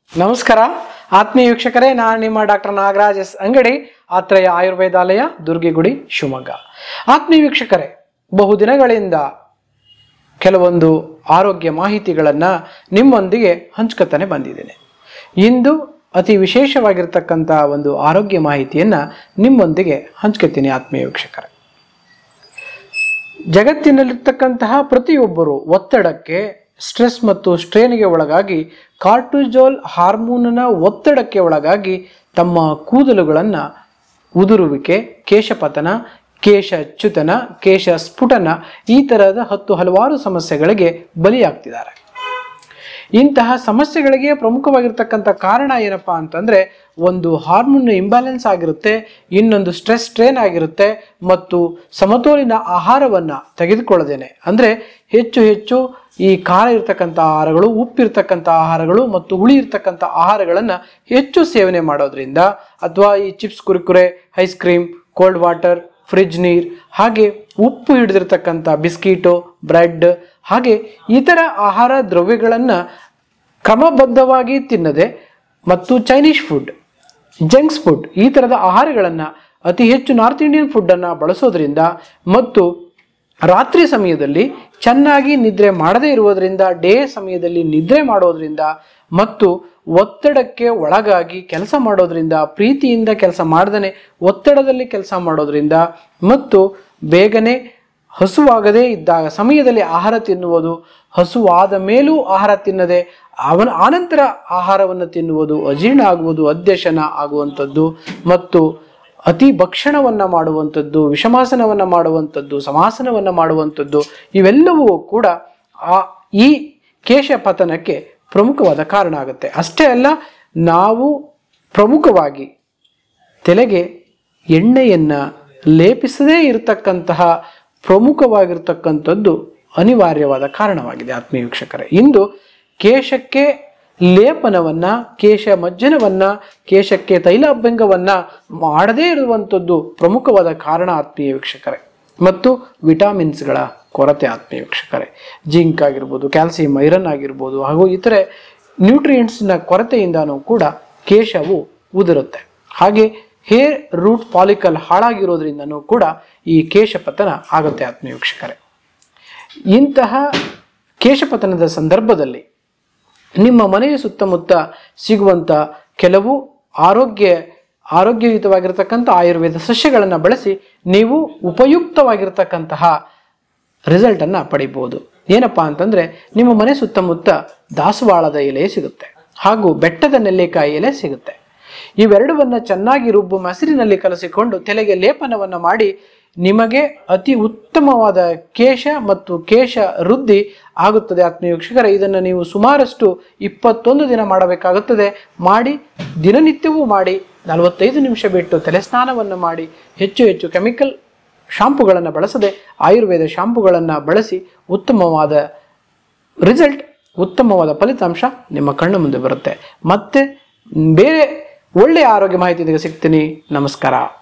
ನಮಸ್ಕಾರ ಆತ್ಮೀಯ ವೀಕ್ಷಕರೇ ನಾನು ನಿಮ್ಮ ಡಾಕ್ಟರ್ ನಾಗರಾಜ್ ಎಸ್ ಅಂಗಡಿ ಆತ್ರೇಯ ಆಯುರ್ವೇದಾಲಯ ದುರ್ಗಿಗುಡಿ ಶಿವಮೊಗ್ಗ ಆತ್ಮೀಯ ವೀಕ್ಷಕರೇ ಬಹುದಿನಗಳಿಂದ ಕೆಲವೊಂದು ಆರೋಗ್ಯ ಮಾಹಿತಿಗಳನ್ನು ನಿಮ್ಮೊಂದಿಗೆ ಹಂಚ್ಕೊತಾನೆ ಬಂದಿದ್ದೇನೆ ಇಂದು ಅತಿ ವಿಶೇಷವಾಗಿರ್ತಕ್ಕಂಥ ಒಂದು ಆರೋಗ್ಯ ಮಾಹಿತಿಯನ್ನು ನಿಮ್ಮೊಂದಿಗೆ ಹಂಚ್ಕೊತೀನಿ ಆತ್ಮೀಯ ವೀಕ್ಷಕರೇ ಜಗತ್ತಿನಲ್ಲಿರ್ತಕ್ಕಂತಹ ಪ್ರತಿಯೊಬ್ಬರು ಒತ್ತಡಕ್ಕೆ ಸ್ಟ್ರೆಸ್ ಮತ್ತು ಸ್ಟ್ರೇನ್ಗೆ ಒಳಗಾಗಿ ಕಾರ್ಟಿಜೋಲ್ ಹಾರ್ಮೋನ್ನ ಒತ್ತಡಕ್ಕೆ ಒಳಗಾಗಿ ತಮ್ಮ ಕೂದಲುಗಳನ್ನು ಉದುರುವಿಕೆ ಕೇಶಪತನ ಕೇಶ ಚ್ಯುತನ ಕೇಶ ಸ್ಫುಟನ ಈ ತರಹದ ಹತ್ತು ಹಲವಾರು ಸಮಸ್ಯೆಗಳಿಗೆ ಬಲಿಯಾಗ್ತಿದ್ದಾರೆ ಇಂತಹ ಸಮಸ್ಯೆಗಳಿಗೆ ಪ್ರಮುಖವಾಗಿರ್ತಕ್ಕಂಥ ಕಾರಣ ಏನಪ್ಪಾ ಅಂತಂದ್ರೆ ಒಂದು ಹಾರ್ಮೋನ್ ಇಂಬ್ಯಾಲೆನ್ಸ್ ಆಗಿರುತ್ತೆ ಇನ್ನೊಂದು ಸ್ಟ್ರೆಸ್ ಸ್ಟ್ರೇನ್ ಆಗಿರುತ್ತೆ ಮತ್ತು ಸಮತೋಲಿನ ಆಹಾರವನ್ನ ತೆಗೆದುಕೊಳ್ಳದೇನೆ ಅಂದ್ರೆ ಹೆಚ್ಚು ಹೆಚ್ಚು ಈ ಖಾರ ಇರ್ತಕ್ಕಂಥ ಆಹಾರಗಳು ಉಪ್ಪಿರ್ತಕ್ಕಂಥ ಆಹಾರಗಳು ಮತ್ತು ಹುಳಿ ಇರ್ತಕ್ಕಂಥ ಆಹಾರಗಳನ್ನು ಹೆಚ್ಚು ಸೇವನೆ ಮಾಡೋದ್ರಿಂದ ಅಥವಾ ಈ chips Kurkure ice cream cold water fridge ನೀರ್ ಹಾಗೆ ಉಪ್ಪು ಹಿಡಿದಿರ್ತಕ್ಕಂಥ ಬಿಸ್ಕಿಟು ಬ್ರೆಡ್ ಹಾಗೆ ಇತರ ಆಹಾರ ದ್ರವ್ಯಗಳನ್ನು ಕ್ರಮಬದ್ಧವಾಗಿ ತಿನ್ನದೆ ಮತ್ತು ಚೈನೀಸ್ ಫುಡ್ ಜಂಕ್ಸ್ ಫುಡ್ ಈ ಥರದ ಆಹಾರಗಳನ್ನು ಅತಿ ಹೆಚ್ಚು ನಾರ್ತ್ ಇಂಡಿಯನ್ ಫುಡ್ಡನ್ನು ಬಳಸೋದ್ರಿಂದ ಮತ್ತು ರಾತ್ರಿ ಸಮಯದಲ್ಲಿ ಚೆನ್ನಾಗಿ ನಿದ್ರೆ ಮಾಡದೇ ಇರುವುದರಿಂದ ಡೇ ಸಮಯದಲ್ಲಿ ನಿದ್ರೆ ಮಾಡೋದ್ರಿಂದ ಮತ್ತು ಒತ್ತಡಕ್ಕೆ ಒಳಗಾಗಿ ಕೆಲಸ ಮಾಡೋದ್ರಿಂದ ಪ್ರೀತಿಯಿಂದ ಕೆಲಸ ಮಾಡ್ದೇ ಒತ್ತಡದಲ್ಲಿ ಕೆಲಸ ಮಾಡೋದ್ರಿಂದ ಮತ್ತು ಬೇಗನೆ ಹಸುವಾಗದೇ ಇದ್ದಾಗ ಸಮಯದಲ್ಲಿ ಆಹಾರ ತಿನ್ನುವುದು ಹಸುವಾದ ಮೇಲೂ ಆಹಾರ ತಿನ್ನದೆ ಅವನ ಆನಂತರ ಆಹಾರವನ್ನು ತಿನ್ನುವುದು ಅಜೀರ್ಣ ಆಗುವುದು ಅಧ್ಯಶನ ಆಗುವಂಥದ್ದು ಮತ್ತು ಅತಿ ಭಕ್ಷಣವನ್ನ ಮಾಡುವಂಥದ್ದು ವಿಷಮಾಸನವನ್ನ ಮಾಡುವಂಥದ್ದು ಸಮಾಸನವನ್ನ ಮಾಡುವಂಥದ್ದು ಇವೆಲ್ಲವೂ ಕೂಡ ಆ ಈ ಕೇಶ ಪತನಕ್ಕೆ ಪ್ರಮುಖವಾದ ಕಾರಣ ಆಗುತ್ತೆ ಅಷ್ಟೇ ಅಲ್ಲ ನಾವು ಪ್ರಮುಖವಾಗಿ ತಲೆಗೆ ಎಣ್ಣೆಯನ್ನ ಲೇಪಿಸದೇ ಇರತಕ್ಕಂತಹ ಪ್ರಮುಖವಾಗಿರ್ತಕ್ಕಂಥದ್ದು ಅನಿವಾರ್ಯವಾದ ಕಾರಣವಾಗಿದೆ ಆತ್ಮೀಯ ವೀಕ್ಷಕರೇ ಇಂದು ಕೇಶಕ್ಕೆ ಲೇಪನವನ್ನ ಕೇಶ ಮಜ್ಜನವನ್ನ ಕೇಶಕ್ಕೆ ತೈಲಾಭ್ಯಂಗವನ್ನ ಮಾಡದೇ ಇರುವಂಥದ್ದು ಪ್ರಮುಖವಾದ ಕಾರಣ ಆತ್ಮೀಯ ವೀಕ್ಷಕರೇ ಮತ್ತು ವಿಟಾಮಿನ್ಸ್ಗಳ ಕೊರತೆ ಆತ್ಮೀಯ ವೀಕ್ಷಕರೇ ಜಿಂಕ್ ಆಗಿರ್ಬೋದು ಕ್ಯಾಲ್ಸಿಯಂ ಐರನ್ ಆಗಿರ್ಬೋದು ಹಾಗೂ ಇತರೆ ನ್ಯೂಟ್ರಿಯೆಂಟ್ಸ್ನ ಕೊರತೆಯಿಂದನೂ ಕೂಡ ಕೇಶವು ಉದುರುತ್ತೆ ಹಾಗೆ ಹೇರ್ ರೂಟ್ ಪಾಲಿಕಲ್ ಹಾಳಾಗಿರೋದ್ರಿಂದನೂ ಕೂಡ ಈ ಕೇಶಪತನ ಆಗುತ್ತೆ ಆತ್ಮೀಯ ವೀಕ್ಷಕರೇ ಇಂತಹ ಕೇಶಪತನದ ಸಂದರ್ಭದಲ್ಲಿ ನಿಮ್ಮ ಮನೆಯ ಸುತ್ತಮುತ್ತ ಸಿಗುವಂಥ ಕೆಲವು ಆರೋಗ್ಯ ಆರೋಗ್ಯಯುತವಾಗಿರ್ತಕ್ಕಂಥ ಆಯುರ್ವೇದ ಸಸ್ಯಗಳನ್ನು ಬಳಸಿ ನೀವು ಉಪಯುಕ್ತವಾಗಿರ್ತಕ್ಕಂತಹ ರಿಸಲ್ಟನ್ನು ಪಡಿಬೋದು ಏನಪ್ಪಾ ಅಂತಂದರೆ ನಿಮ್ಮ ಮನೆ ಸುತ್ತಮುತ್ತ ದಾಸವಾಳದ ಎಲೆ ಸಿಗುತ್ತೆ ಹಾಗೂ ಬೆಟ್ಟದ ನೆಲ್ಲಿಕಾಯಿ ಎಲೆ ಸಿಗುತ್ತೆ ಇವೆರಡವನ್ನ ಚೆನ್ನಾಗಿ ರುಬ್ಬು ಮೊಸರಿನಲ್ಲಿ ಕಲಸಿಕೊಂಡು ತಲೆಗೆ ಲೇಪನವನ್ನ ಮಾಡಿ ನಿಮಗೆ ಅತಿ ಉತ್ತಮವಾದ ಕೇಶ ಮತ್ತು ಕೇಶ ವೃದ್ಧಿ ಆಗುತ್ತದೆ ಆತ್ಮೀಯ ವೀಕ್ಷಕರೇ ಇದನ್ನು ನೀವು ಸುಮಾರಷ್ಟು ಇಪ್ಪತ್ತೊಂದು ದಿನ ಮಾಡಬೇಕಾಗುತ್ತದೆ ಮಾಡಿ ದಿನನಿತ್ಯವೂ ಮಾಡಿ ನಲವತ್ತೈದು ನಿಮಿಷ ಬಿಟ್ಟು ತಲೆ ಸ್ನಾನವನ್ನು ಮಾಡಿ ಹೆಚ್ಚು ಹೆಚ್ಚು ಕೆಮಿಕಲ್ ಶಾಂಪುಗಳನ್ನು ಬಳಸದೆ ಆಯುರ್ವೇದ ಶಾಂಪುಗಳನ್ನು ಬಳಸಿ ಉತ್ತಮವಾದ ರಿಸಲ್ಟ್ ಉತ್ತಮವಾದ ಫಲಿತಾಂಶ ನಿಮ್ಮ ಕಣ್ಣು ಮುಂದೆ ಬರುತ್ತೆ ಮತ್ತೆ ಬೇರೆ ಒಳ್ಳೆಯ ಆರೋಗ್ಯ ಮಾಹಿತಿಗೆ ಸಿಗ್ತೀನಿ ನಮಸ್ಕಾರ